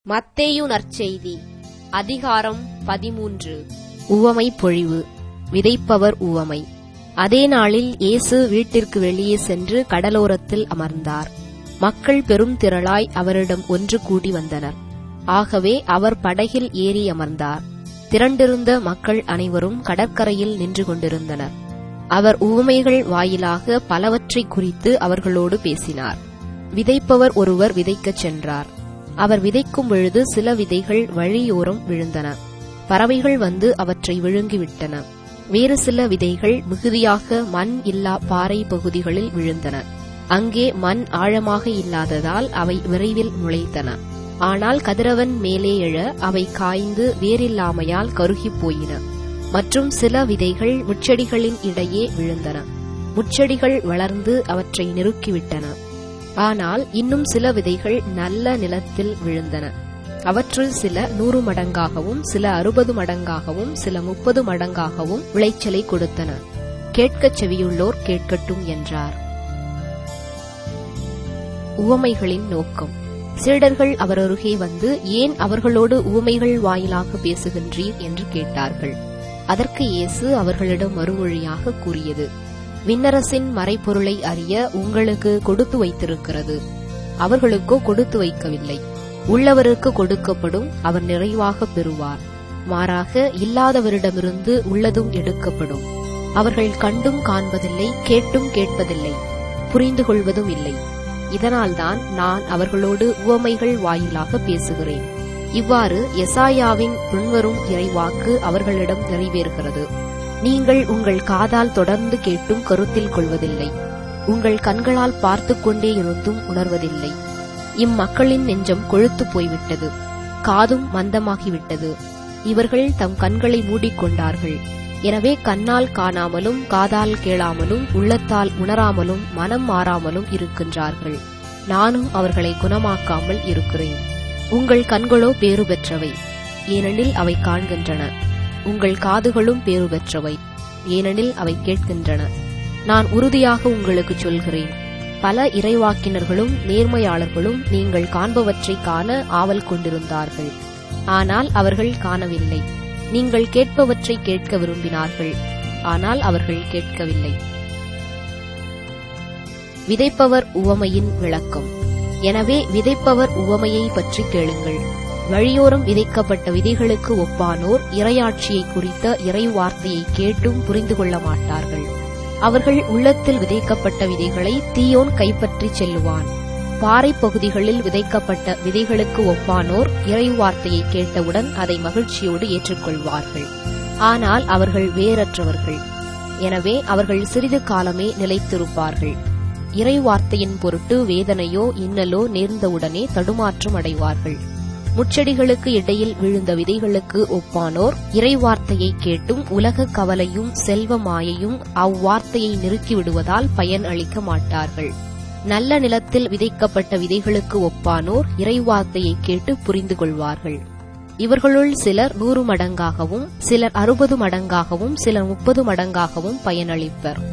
மத்தேயு நற்செய்தி அதிகாரம் பதிமூன்று உவமை பொழிவு விதைப்பவர் உவமை அதே நாளில் இயேசு வீட்டிற்கு வெளியே சென்று கடலோரத்தில் அமர்ந்தார் மக்கள் பெரும் திரளாய் அவரிடம் ஒன்று கூடி வந்தனர் ஆகவே அவர் படகில் ஏறி அமர்ந்தார் திரண்டிருந்த மக்கள் அனைவரும் கடற்கரையில் நின்று கொண்டிருந்தனர் அவர் உவமைகள் வாயிலாக பலவற்றைக் குறித்து அவர்களோடு பேசினார் விதைப்பவர் ஒருவர் விதைக்கச் சென்றார் அவர் விதைக்கும் பொழுது சில விதைகள் வழியோரம் விழுந்தன பறவைகள் வந்து அவற்றை விழுங்கிவிட்டன வேறு சில விதைகள் மிகுதியாக மண் இல்லா பாறை பகுதிகளில் விழுந்தன அங்கே மண் ஆழமாக இல்லாததால் அவை விரைவில் முளைத்தன ஆனால் கதிரவன் மேலே எழ அவை காய்ந்து வேரில்லாமையால் கருகிப் போயின மற்றும் சில விதைகள் முச்செடிகளின் இடையே விழுந்தன முச்செடிகள் வளர்ந்து அவற்றை நெருக்கிவிட்டன ஆனால் இன்னும் சில விதைகள் நல்ல நிலத்தில் விழுந்தன அவற்றுள் சில நூறு மடங்காகவும் சில அறுபது மடங்காகவும் சில முப்பது மடங்காகவும் விளைச்சலை கொடுத்தன கேட்கச் செவியுள்ளோர் கேட்கட்டும் என்றார் உவமைகளின் நோக்கம் சீடர்கள் அவர் அருகே வந்து ஏன் அவர்களோடு உவமைகள் வாயிலாக பேசுகின்றீர் என்று கேட்டார்கள் அதற்கு இயேசு அவர்களிடம் மறுமொழியாக கூறியது விண்ணரசின் மறைப்பொருளை அறிய உங்களுக்கு கொடுத்து வைத்திருக்கிறது அவர்களுக்கோ கொடுத்து வைக்கவில்லை உள்ளவருக்கு கொடுக்கப்படும் அவர் நிறைவாக பெறுவார் மாறாக இல்லாதவரிடமிருந்து உள்ளதும் எடுக்கப்படும் அவர்கள் கண்டும் காண்பதில்லை கேட்டும் கேட்பதில்லை புரிந்து கொள்வதும் இல்லை இதனால்தான் நான் அவர்களோடு உவமைகள் வாயிலாக பேசுகிறேன் இவ்வாறு எசாயாவின் பின்வரும் இறைவாக்கு அவர்களிடம் நிறைவேறுகிறது நீங்கள் உங்கள் காதால் தொடர்ந்து கேட்டும் கருத்தில் கொள்வதில்லை உங்கள் கண்களால் பார்த்து கொண்டே இருந்தும் உணர்வதில்லை இம்மக்களின் நெஞ்சம் கொழுத்து போய்விட்டது காதும் மந்தமாகிவிட்டது இவர்கள் தம் கண்களை மூடிக்கொண்டார்கள் எனவே கண்ணால் காணாமலும் காதால் கேளாமலும் உள்ளத்தால் உணராமலும் மனம் மாறாமலும் இருக்கின்றார்கள் நானும் அவர்களை குணமாக்காமல் இருக்கிறேன் உங்கள் கண்களோ பேறு பெற்றவை ஏனெனில் அவை காண்கின்றன உங்கள் காதுகளும் பேறு பெற்றவை ஏனெனில் அவை கேட்கின்றன நான் உறுதியாக உங்களுக்கு சொல்கிறேன் பல இறைவாக்கினர்களும் நேர்மையாளர்களும் நீங்கள் காண்பவற்றை காண ஆவல் கொண்டிருந்தார்கள் ஆனால் அவர்கள் காணவில்லை நீங்கள் கேட்பவற்றை கேட்க விரும்பினார்கள் ஆனால் அவர்கள் கேட்கவில்லை விதைப்பவர் உவமையின் விளக்கம் எனவே விதைப்பவர் உவமையை பற்றி கேளுங்கள் வழியோரம் விதைக்கப்பட்ட விதைகளுக்கு ஒப்பானோர் இரையாட்சியை குறித்த இறை வார்த்தையை கேட்டும் புரிந்து கொள்ள மாட்டார்கள் அவர்கள் உள்ளத்தில் விதைக்கப்பட்ட விதைகளை தீயோன் கைப்பற்றி செல்லுவான் பாறை பகுதிகளில் விதைக்கப்பட்ட விதைகளுக்கு ஒப்பானோர் இறை வார்த்தையை கேட்டவுடன் அதை மகிழ்ச்சியோடு ஏற்றுக்கொள்வார்கள் ஆனால் அவர்கள் வேறற்றவர்கள் எனவே அவர்கள் சிறிது காலமே நிலைத்திருப்பார்கள் இறை வார்த்தையின் பொருட்டு வேதனையோ இன்னலோ நேர்ந்தவுடனே தடுமாற்றம் அடைவார்கள் முச்செடிகளுக்கு இடையில் விழுந்த விதைகளுக்கு ஒப்பானோர் இறை வார்த்தையை கேட்டும் உலக கவலையும் செல்வ மாயையும் அவ்வார்த்தையை நிறுக்கி விடுவதால் பயன் அளிக்க மாட்டார்கள் நல்ல நிலத்தில் விதைக்கப்பட்ட விதைகளுக்கு ஒப்பானோர் இறைவார்த்தையை கேட்டு புரிந்து கொள்வார்கள் இவர்களுள் சிலர் நூறு மடங்காகவும் சிலர் அறுபது மடங்காகவும் சிலர் முப்பது மடங்காகவும் பயனளிப்பர்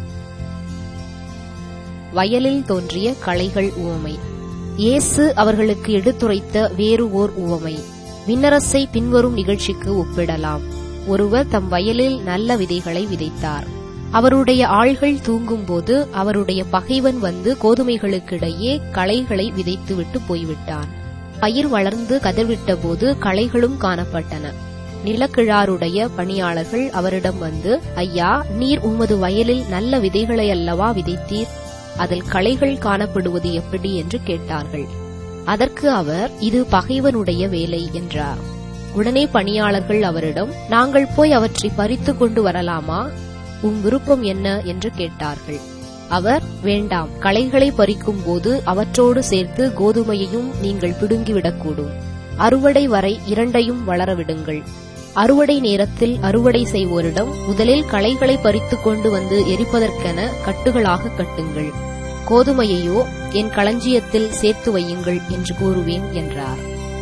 வயலில் தோன்றிய களைகள் உவமை இயேசு அவர்களுக்கு எடுத்துரைத்த வேறு ஓர் உவமை விண்ணரசை பின்வரும் நிகழ்ச்சிக்கு ஒப்பிடலாம் ஒருவர் தம் வயலில் நல்ல விதைகளை விதைத்தார் அவருடைய ஆள்கள் தூங்கும்போது அவருடைய பகைவன் வந்து கோதுமைகளுக்கிடையே களைகளை விதைத்துவிட்டு போய்விட்டான் பயிர் வளர்ந்து கதர்விட்ட போது களைகளும் காணப்பட்டன நிலக்கிழாருடைய பணியாளர்கள் அவரிடம் வந்து ஐயா நீர் உமது வயலில் நல்ல விதைகளை அல்லவா விதைத்தீர் அதில் களைகள் காணப்படுவது எப்படி என்று கேட்டார்கள் அதற்கு அவர் இது பகைவனுடைய வேலை என்றார் உடனே பணியாளர்கள் அவரிடம் நாங்கள் போய் அவற்றை பறித்து கொண்டு வரலாமா உம் விருப்பம் என்ன என்று கேட்டார்கள் அவர் வேண்டாம் களைகளை பறிக்கும் போது அவற்றோடு சேர்த்து கோதுமையையும் நீங்கள் பிடுங்கிவிடக்கூடும் அறுவடை வரை இரண்டையும் வளரவிடுங்கள் அறுவடை நேரத்தில் அறுவடை செய்வோரிடம் முதலில் களைகளை பறித்து கொண்டு வந்து எரிப்பதற்கென கட்டுகளாக கட்டுங்கள் கோதுமையையோ என் களஞ்சியத்தில் சேர்த்து வையுங்கள் என்று கூறுவேன் என்றார்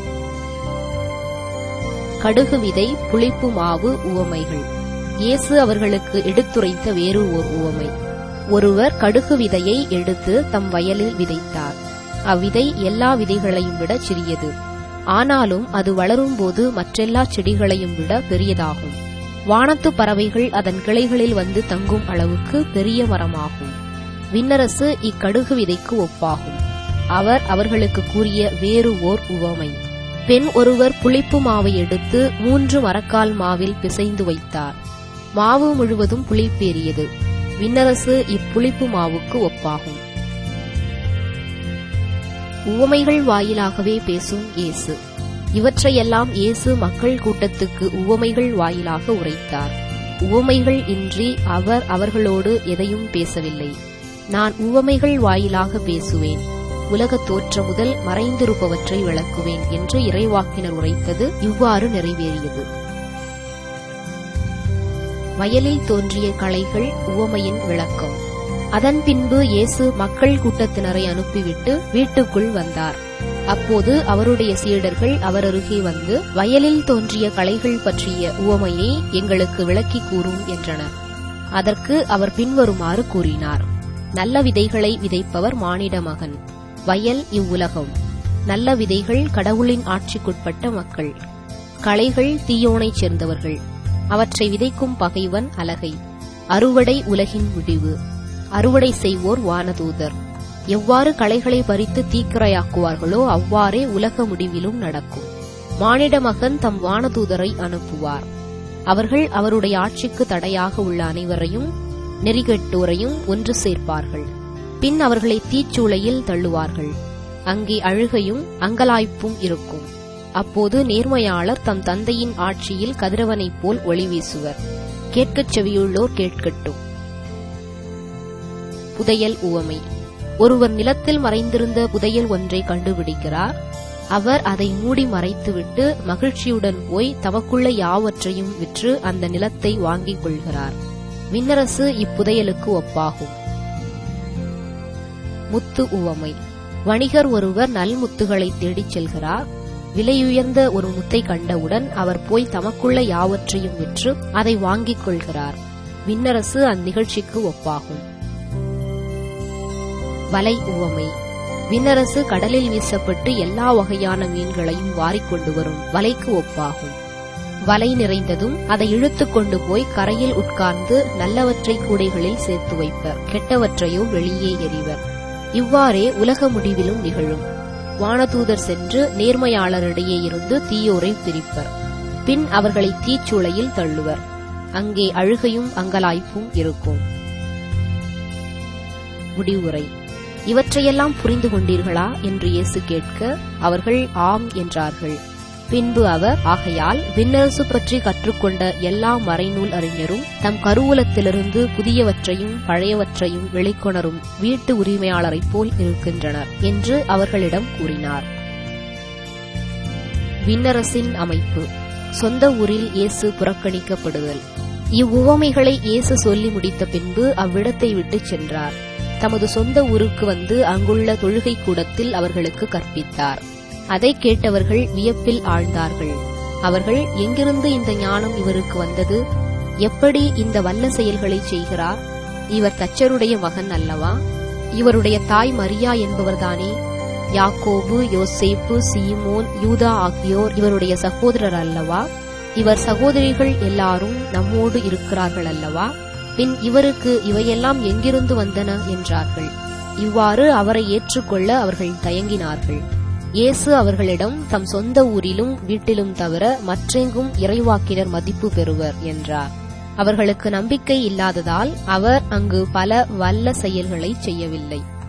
கடுகு விதை புளிப்பு மாவு உவமைகள் இயேசு அவர்களுக்கு எடுத்துரைத்த வேறு ஓர் உவமை ஒருவர் கடுகு விதையை எடுத்து தம் வயலில் விதைத்தார் அவ்விதை எல்லா விதைகளையும் விட சிறியது ஆனாலும் அது வளரும்போது மற்றெல்லா செடிகளையும் விட பெரியதாகும் வானத்து பறவைகள் அதன் கிளைகளில் வந்து தங்கும் அளவுக்கு பெரிய மரமாகும் விண்ணரசு இக்கடுகு விதைக்கு ஒப்பாகும் அவர் அவர்களுக்கு கூறிய வேறு ஓர் உவமை பெண் ஒருவர் புளிப்பு மாவை எடுத்து மூன்று மரக்கால் மாவில் பிசைந்து வைத்தார் மாவு முழுவதும் புளிப்பேறியது விண்ணரசு இப்புளிப்பு மாவுக்கு ஒப்பாகும் உவமைகள் வாயிலாகவே பேசும் இயேசு இவற்றையெல்லாம் இயேசு மக்கள் கூட்டத்துக்கு உவமைகள் வாயிலாக உரைத்தார் உவமைகள் இன்றி அவர் அவர்களோடு எதையும் பேசவில்லை நான் உவமைகள் வாயிலாக பேசுவேன் உலகத் தோற்ற முதல் மறைந்திருப்பவற்றை விளக்குவேன் என்று இறைவாக்கினர் உரைத்தது இவ்வாறு நிறைவேறியது வயலில் தோன்றிய களைகள் உவமையின் விளக்கம் அதன் பின்பு இயேசு மக்கள் கூட்டத்தினரை அனுப்பிவிட்டு வீட்டுக்குள் வந்தார் அப்போது அவருடைய சீடர்கள் அவர் அருகே வந்து வயலில் தோன்றிய களைகள் பற்றிய உவமையை எங்களுக்கு விளக்கி கூறும் என்றனர் அதற்கு அவர் பின்வருமாறு கூறினார் நல்ல விதைகளை விதைப்பவர் மானிட மகன் வயல் இவ்வுலகம் நல்ல விதைகள் கடவுளின் ஆட்சிக்குட்பட்ட மக்கள் களைகள் தீயோனைச் சேர்ந்தவர்கள் அவற்றை விதைக்கும் பகைவன் அலகை அறுவடை உலகின் முடிவு அறுவடை செய்வோர் வானதூதர் எவ்வாறு களைகளை பறித்து தீக்கிரையாக்குவார்களோ அவ்வாறே உலக முடிவிலும் நடக்கும் மானிட மகன் தம் வானதூதரை அனுப்புவார் அவர்கள் அவருடைய ஆட்சிக்கு தடையாக உள்ள அனைவரையும் நெறிகெட்டோரையும் ஒன்று சேர்ப்பார்கள் பின் அவர்களை தீச்சூளையில் தள்ளுவார்கள் அங்கே அழுகையும் அங்கலாய்ப்பும் இருக்கும் அப்போது நேர்மையாளர் தம் தந்தையின் ஆட்சியில் கதிரவனைப் போல் ஒளி வீசுவர் கேட்கச் செவியுள்ளோர் கேட்கட்டும் புதையல் உவமை ஒருவர் நிலத்தில் மறைந்திருந்த புதையல் ஒன்றை கண்டுபிடிக்கிறார் அவர் அதை மூடி மறைத்துவிட்டு மகிழ்ச்சியுடன் போய் தமக்குள்ள யாவற்றையும் விற்று அந்த நிலத்தை வாங்கிக் கொள்கிறார் விண்ணரசு இப்புதையலுக்கு ஒப்பாகும் முத்து உவமை வணிகர் ஒருவர் நல்முத்துகளை தேடிச் செல்கிறார் விலையுயர்ந்த ஒரு முத்தை கண்டவுடன் அவர் போய் தமக்குள்ள யாவற்றையும் விற்று அதை வாங்கிக் கொள்கிறார் விண்ணரசு அந்நிகழ்ச்சிக்கு ஒப்பாகும் வலை உவமை விண்ணரசு கடலில் வீசப்பட்டு எல்லா வகையான மீன்களையும் வாரிக்கொண்டு வரும் வலைக்கு ஒப்பாகும் வலை நிறைந்ததும் அதை இழுத்துக் கொண்டு போய் கரையில் உட்கார்ந்து நல்லவற்றை கூடைகளில் சேர்த்து வைப்பர் கெட்டவற்றையோ வெளியே எறிவர் இவ்வாறே உலக முடிவிலும் நிகழும் வானதூதர் சென்று நேர்மையாளரிடையே இருந்து தீயோரை பிரிப்பர் பின் அவர்களை தீச்சூளையில் தள்ளுவர் அங்கே அழுகையும் அங்கலாய்ப்பும் இருக்கும் முடிவுரை இவற்றையெல்லாம் புரிந்து கொண்டீர்களா என்று இயேசு கேட்க அவர்கள் ஆம் என்றார்கள் பின்பு அவர் ஆகையால் விண்ணரசு பற்றி கற்றுக்கொண்ட எல்லா மறைநூல் அறிஞரும் தம் கருவூலத்திலிருந்து புதியவற்றையும் பழையவற்றையும் வெளிக்கொணரும் வீட்டு உரிமையாளரைப் போல் இருக்கின்றனர் என்று அவர்களிடம் கூறினார் விண்ணரசின் அமைப்பு சொந்த ஊரில் இயேசு புறக்கணிக்கப்படுதல் இவ்வுவமைகளை இயேசு சொல்லி முடித்த பின்பு அவ்விடத்தை விட்டுச் சென்றார் தமது சொந்த ஊருக்கு வந்து அங்குள்ள தொழுகை கூடத்தில் அவர்களுக்கு கற்பித்தார் அதை கேட்டவர்கள் வியப்பில் ஆழ்ந்தார்கள் அவர்கள் எங்கிருந்து இந்த ஞானம் இவருக்கு வந்தது எப்படி இந்த வல்ல செயல்களை செய்கிறார் இவர் தச்சருடைய மகன் அல்லவா இவருடைய தாய் மரியா என்பவர்தானே யாக்கோபு யோசேப்பு சீமோன் யூதா ஆகியோர் இவருடைய சகோதரர் அல்லவா இவர் சகோதரிகள் எல்லாரும் நம்மோடு இருக்கிறார்கள் அல்லவா பின் இவருக்கு இவையெல்லாம் எங்கிருந்து வந்தன என்றார்கள் இவ்வாறு அவரை ஏற்றுக்கொள்ள அவர்கள் தயங்கினார்கள் இயேசு அவர்களிடம் தம் சொந்த ஊரிலும் வீட்டிலும் தவிர மற்றெங்கும் இறைவாக்கினர் மதிப்பு பெறுவர் என்றார் அவர்களுக்கு நம்பிக்கை இல்லாததால் அவர் அங்கு பல வல்ல செயல்களை செய்யவில்லை